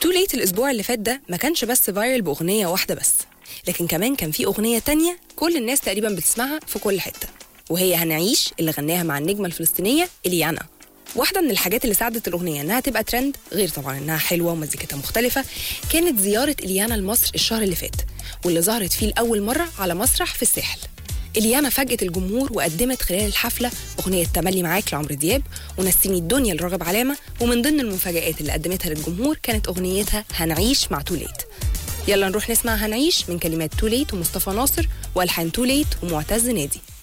تو ليت الاسبوع اللي فات ده ما كانش بس فايرل باغنيه واحده بس لكن كمان كان في اغنيه تانية كل الناس تقريبا بتسمعها في كل حته وهي هنعيش اللي غناها مع النجمه الفلسطينيه اليانا واحده من الحاجات اللي ساعدت الاغنيه انها تبقى ترند غير طبعا انها حلوه ومزيكتها مختلفه كانت زياره اليانا لمصر الشهر اللي فات واللي ظهرت فيه لاول مره على مسرح في الساحل اليانا فاجأت الجمهور وقدمت خلال الحفلة أغنية تملي معاك لعمرو دياب ونسيني الدنيا لراغب علامة ومن ضمن المفاجآت اللي قدمتها للجمهور كانت أغنيتها هنعيش مع توليت يلا نروح نسمع هنعيش من كلمات توليت ومصطفى ناصر والحان توليت ومعتز نادي